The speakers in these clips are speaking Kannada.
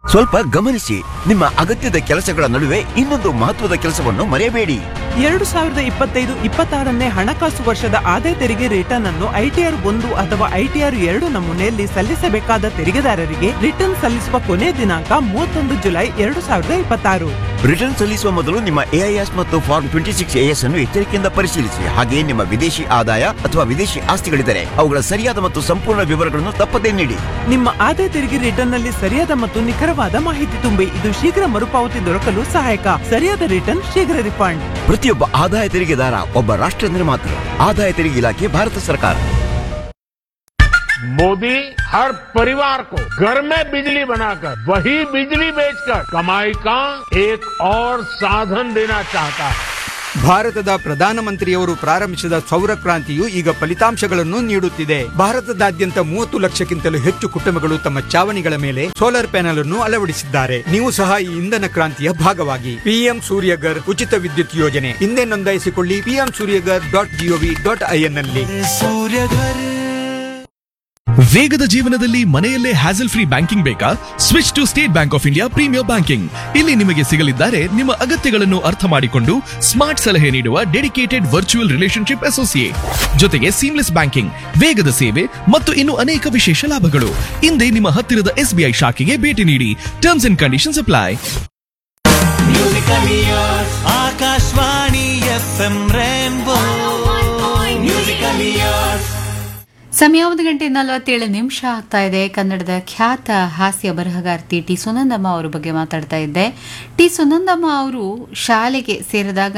ಸ್ವಲ್ಪ ಗಮನಿಸಿ ನಿಮ್ಮ ಅಗತ್ಯದ ಕೆಲಸಗಳ ನಡುವೆ ಇನ್ನೊಂದು ಮಹತ್ವದ ಕೆಲಸವನ್ನು ಮರೆಯಬೇಡಿ ಎರಡು ಸಾವಿರದ ಇಪ್ಪತ್ತೈದು ಇಪ್ಪತ್ತಾರನೇ ಹಣಕಾಸು ವರ್ಷದ ಆದಾಯ ತೆರಿಗೆ ರಿಟರ್ನ್ ಅನ್ನು ಐಟಿಆರ್ ಒಂದು ಅಥವಾ ಐಟಿಆರ್ ಎರಡು ನಮೂನೆಯಲ್ಲಿ ಸಲ್ಲಿಸಬೇಕಾದ ತೆರಿಗೆದಾರರಿಗೆ ರಿಟರ್ನ್ ಸಲ್ಲಿಸುವ ಕೊನೆ ದಿನಾಂಕ ಮೂವತ್ತೊಂದು ಜುಲೈ ಎರಡು ಸಾವಿರದ ಇಪ್ಪತ್ತಾರು ರಿಟರ್ನ್ ಸಲ್ಲಿಸುವ ಮೊದಲು ನಿಮ್ಮ ಎಐಎಸ್ ಮತ್ತು ಫಾರ್ಮ್ ಟ್ವೆಂಟಿ ಸಿಕ್ಸ್ ಎಎಸ್ ಅನ್ನು ಎಚ್ಚರಿಕೆಯಿಂದ ಪರಿಶೀಲಿಸಿ ಹಾಗೆಯೇ ನಿಮ್ಮ ವಿದೇಶಿ ಆದಾಯ ಅಥವಾ ವಿದೇಶಿ ಆಸ್ತಿಗಳಿದ್ದರೆ ಅವುಗಳ ಸರಿಯಾದ ಮತ್ತು ಸಂಪೂರ್ಣ ವಿವರಗಳನ್ನು ತಪ್ಪದೇ ನೀಡಿ ನಿಮ್ಮ ಆದಾಯ ತೆರಿಗೆ ರಿಟರ್ನ್ ನಲ್ಲಿ ಸರಿಯಾದ ಮತ್ತು ನಿಖರವಾದ ಮಾಹಿತಿ ತುಂಬಿ ಇದು ಶೀಘ್ರ ಮರುಪಾವತಿ ದೊರಕಲು ಸಹಾಯಕ ಸರಿಯಾದ ರಿಟರ್ನ್ ಶೀಘ್ರ ರಿಫಂಡ್ ಪ್ರತಿಯೊಬ್ಬ ಆದಾಯ ತೆರಿಗೆದಾರ ಒಬ್ಬ ರಾಷ್ಟ್ರ ನಿರ್ಮಾತೃ ಆದಾಯ ತೆರಿಗೆ ಇಲಾಖೆ ಭಾರತ ಸರ್ಕಾರ मोदी हर परिवार को घर में बिजली बनाकर वही बिजली बेचकर कमाई का एक और साधन देना चाहता है ಭಾರತದ ಪ್ರಧಾನಮಂತ್ರಿಯವರು ಪ್ರಾರಂಭಿಸಿದ ಸೌರ ಕ್ರಾಂತಿಯು ಈಗ ಫಲಿತಾಂಶಗಳನ್ನು ನೀಡುತ್ತಿದೆ ಭಾರತದಾದ್ಯಂತ ಮೂವತ್ತು ಲಕ್ಷಕ್ಕಿಂತಲೂ ಹೆಚ್ಚು ಕುಟುಂಬಗಳು ತಮ್ಮ ಚಾವಣಿಗಳ ಮೇಲೆ ಸೋಲಾರ್ ಪ್ಯಾನೆಲ್ ಅನ್ನು ಅಳವಡಿಸಿದ್ದಾರೆ ನೀವು ಸಹ ಈ ಇಂಧನ ಕ್ರಾಂತಿಯ ಭಾಗವಾಗಿ ಪಿಎಂ ಸೂರ್ಯಗರ್ ಉಚಿತ ವಿದ್ಯುತ್ ಯೋಜನೆ ಹಿಂದೆ ನೋಂದಾಯಿಸಿಕೊಳ್ಳಿ PM Suryaghar dot G O V dot I N ನಲ್ಲಿ ವೇಗದ ಜೀವನದಲ್ಲಿ ಮನೆಯಲ್ಲೇ ಹ್ಯಾಸಲ್ ಫ್ರೀ ಬ್ಯಾಂಕಿಂಗ್ ಬೇಕಾ switch to State Bank of India premier banking ಇಲ್ಲಿ ನಿಮಗೆ ಸಿಗಲಿದ್ದಾರೆ ನಿಮ್ಮ ಅಗತ್ಯಗಳನ್ನು ಅರ್ಥ ಮಾಡಿಕೊಂಡು ಸ್ಮಾರ್ಟ್ ಸಲಹೆ ನೀಡುವ ಡೆಡಿಕೇಟೆಡ್ ವರ್ಚುವಲ್ ರಿಲೇಶನ್ಶಿಪ್ ಅಸೋಸಿಯೇಟ್ ಜೊತೆಗೆ ಸೀಮ್ಲೆಸ್ ಬ್ಯಾಂಕಿಂಗ್ ವೇಗದ ಸೇವೆ ಮತ್ತು ಇನ್ನು ಅನೇಕ ವಿಶೇಷ ಲಾಭಗಳು ಹಿಂದೆ ನಿಮ್ಮ ಹತ್ತಿರದ ಎಸ್ಬಿಐ ಶಾಖೆಗೆ ಭೇಟಿ ನೀಡಿ terms and conditions apply Akashvani F M rainbow musical years ಸಮಯ ಒಂದು ಗಂಟೆ ನಲವತ್ತೇಳು ನಿಮಿಷ ಆಗ್ತಾ ಇದೆ ಕನ್ನಡದ ಖ್ಯಾತ ಹಾಸ್ಯ ಬರಹಗಾರ್ತಿ ಟಿ ಸುನಂದಮ್ಮ ಅವರ ಬಗ್ಗೆ ಮಾತಾಡ್ತಾ ಇದ್ದೆ ಟಿ ಸುನಂದಮ್ಮ ಅವರು ಶಾಲೆಗೆ ಸೇರಿದಾಗ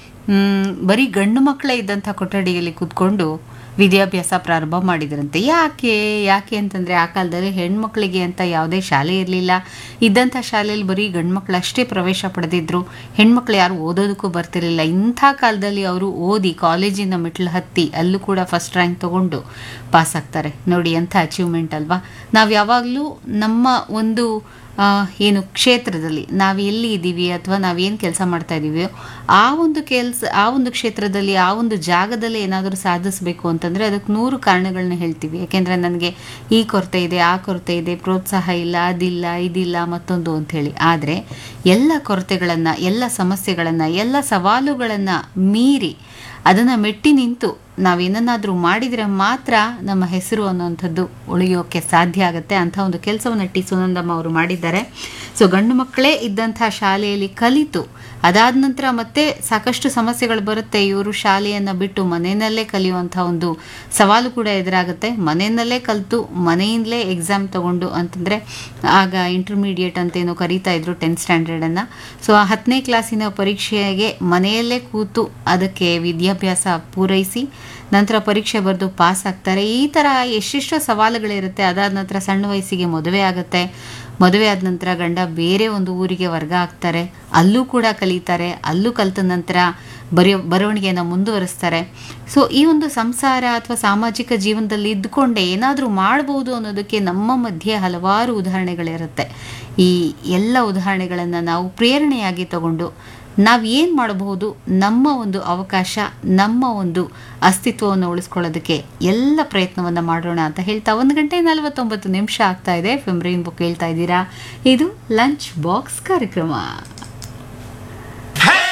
ಮ್, ಬರೀ ಗಂಡು ಮಕ್ಕಳೇ ಇದ್ದಂಥ ಕೊಠಡಿಯಲ್ಲಿ ಕೂತ್ಕೊಂಡು ವಿದ್ಯಾಭ್ಯಾಸ ಪ್ರಾರಂಭ ಮಾಡಿದ್ರಂತೆ ಯಾಕೆ ಯಾಕೆ ಅಂತಂದರೆ ಆ ಕಾಲದಲ್ಲಿ ಹೆಣ್ಮಕ್ಳಿಗೆ ಅಂತ ಯಾವುದೇ ಶಾಲೆ ಇರಲಿಲ್ಲ ಇದ್ದಂಥ ಶಾಲೆಯಲ್ಲಿ ಬರೀ ಗಂಡು ಮಕ್ಕಳು ಅಷ್ಟೇ ಪ್ರವೇಶ ಪಡೆದಿದ್ರು ಹೆಣ್ಮಕ್ಳು ಯಾರು ಓದೋದಕ್ಕೂ ಬರ್ತಿರಲಿಲ್ಲ ಇಂಥ ಕಾಲದಲ್ಲಿ ಅವರು ಓದಿ ಕಾಲೇಜಿನ ಮೆಟ್ಲು ಹತ್ತಿ ಅಲ್ಲೂ ಕೂಡ ಫಸ್ಟ್ ರ್ಯಾಂಕ್ ತಗೊಂಡು ಪಾಸ್ ಆಗ್ತಾರೆ ನೋಡಿ ಎಂಥ ಅಚೀವ್ಮೆಂಟ್ ಅಲ್ವಾ ನಾವು ಯಾವಾಗಲೂ ನಮ್ಮ ಒಂದು ಆ, ಏನು ಕ್ಷೇತ್ರದಲ್ಲಿ ನಾವು ಎಲ್ಲಿ ಇದ್ದೀವಿ ಅಥವಾ ನಾವೇನು ಕೆಲಸ ಮಾಡ್ತಾ ಇದ್ದೀವಿ ಆ ಒಂದು ಕೆಲಸ ಆ ಒಂದು ಕ್ಷೇತ್ರದಲ್ಲಿ ಆ ಒಂದು ಜಾಗದಲ್ಲಿ ಏನಾದರೂ ಸಾಧಿಸಬೇಕು ಅಂತಂದರೆ ಅದಕ್ಕೆ ನೂರು ಕಾರಣಗಳನ್ನ ಹೇಳ್ತೀವಿ ಯಾಕೆಂದರೆ ನನಗೆ ಈ ಕೊರತೆ ಇದೆ ಆ ಕೊರತೆ ಇದೆ ಪ್ರೋತ್ಸಾಹ ಇಲ್ಲ ಅದಿಲ್ಲ ಇದಿಲ್ಲ ಮತ್ತೊಂದು ಅಂಥೇಳಿ ಆದರೆ ಎಲ್ಲ ಕೊರತೆಗಳನ್ನು ಎಲ್ಲ ಸಮಸ್ಯೆಗಳನ್ನು ಎಲ್ಲ ಸವಾಲುಗಳನ್ನು ಮೀರಿ ಅದನ್ನು ಮೆಟ್ಟಿ ನಿಂತು ನಾವೇನನ್ನಾದರೂ ಮಾಡಿದರೆ ಮಾತ್ರ ನಮ್ಮ ಹೆಸರು ಅನ್ನುವಂಥದ್ದು ಉಳಿಯೋಕ್ಕೆ ಸಾಧ್ಯ ಆಗುತ್ತೆ ಅಂಥ ಒಂದು ಕೆಲಸವನ್ನು ಟಿ ಸುನಂದಮ್ಮ ಅವರು ಮಾಡಿದ್ದಾರೆ ಸೊ ಗಂಡು ಮಕ್ಕಳೇ ಇದ್ದಂಥ ಶಾಲೆಯಲ್ಲಿ ಕಲಿತು ಅದಾದ ನಂತರ ಮತ್ತೆ ಸಾಕಷ್ಟು ಸಮಸ್ಯೆಗಳು ಬರುತ್ತೆ ಇವರು ಶಾಲೆಯನ್ನು ಬಿಟ್ಟು ಮನೆಯಲ್ಲೇ ಕಲಿಯುವಂಥ ಒಂದು ಸವಾಲು ಕೂಡ ಎದುರಾಗುತ್ತೆ ಮನೆಯಲ್ಲೇ ಕಲಿತು ಮನೆಯಿಂದಲೇ ಎಕ್ಸಾಮ್ ತಗೊಂಡು ಅಂತಂದರೆ ಆಗ ಇಂಟರ್ಮೀಡಿಯೇಟ್ ಅಂತೇನೋ ಕರೀತಾ ಇದ್ರು ಟೆಂತ್ ಸ್ಟ್ಯಾಂಡರ್ಡನ್ನು ಸೊ ಆ ಹತ್ತನೇ ಕ್ಲಾಸಿನ ಪರೀಕ್ಷೆಗೆ ಮನೆಯಲ್ಲೇ ಕೂತು ಅದಕ್ಕೆ ವಿದ್ಯಾಭ್ಯಾಸ ಪೂರೈಸಿ ನಂತರ ಪರೀಕ್ಷೆ ಬರೆದು ಪಾಸ್ ಆಗ್ತಾರೆ ಈ ಥರ ಎಷ್ಟೆಷ್ಟೋ ಸವಾಲುಗಳಿರುತ್ತೆ ಅದಾದ ನಂತರ ಸಣ್ಣ ವಯಸ್ಸಿಗೆ ಮದುವೆ ಆಗುತ್ತೆ ಮದುವೆ ಆದ ನಂತರ ಗಂಡ ಬೇರೆ ಒಂದು ಊರಿಗೆ ವರ್ಗ ಆಗ್ತಾರೆ ಅಲ್ಲೂ ಕೂಡ ಕಲಿತಾರೆ ಅಲ್ಲೂ ಕಲಿತ ನಂತರ ಬರೆಯೋ ಬರವಣಿಗೆಯನ್ನು ಮುಂದುವರಿಸ್ತಾರೆ ಸೊ ಈ ಒಂದು ಸಂಸಾರ ಅಥವಾ ಸಾಮಾಜಿಕ ಜೀವನದಲ್ಲಿ ಇದ್ದುಕೊಂಡೇ ಏನಾದರೂ ಮಾಡ್ಬೋದು ಅನ್ನೋದಕ್ಕೆ ನಮ್ಮ ಮಧ್ಯೆ ಹಲವಾರು ಉದಾಹರಣೆಗಳಿರುತ್ತೆ ಈ ಎಲ್ಲ ಉದಾಹರಣೆಗಳನ್ನು ನಾವು ಪ್ರೇರಣೆಯಾಗಿ ತಗೊಂಡು ನಾವು ಏನು ಮಾಡಬಹುದು ನಮ್ಮ ಒಂದು ಅವಕಾಶ ನಮ್ಮ ಒಂದು ಅಸ್ತಿತ್ವವನ್ನು ಉಳಿಸ್ಕೊಳ್ಳೋದಕ್ಕೆ ಎಲ್ಲ ಪ್ರಯತ್ನವನ್ನು ಮಾಡೋಣ ಅಂತ ಹೇಳ್ತಾ ಒಂದು ಗಂಟೆ ನಲವತ್ತೊಂಬತ್ತು ನಿಮಿಷ ಆಗ್ತಾ ಇದೆ ಫಿಮ್ರೀನ್ ಬುಕ್ ಹೇಳ್ತಾ ಇದ್ದೀರಾ ಇದು ಲಂಚ್ ಬಾಕ್ಸ್ ಕಾರ್ಯಕ್ರಮ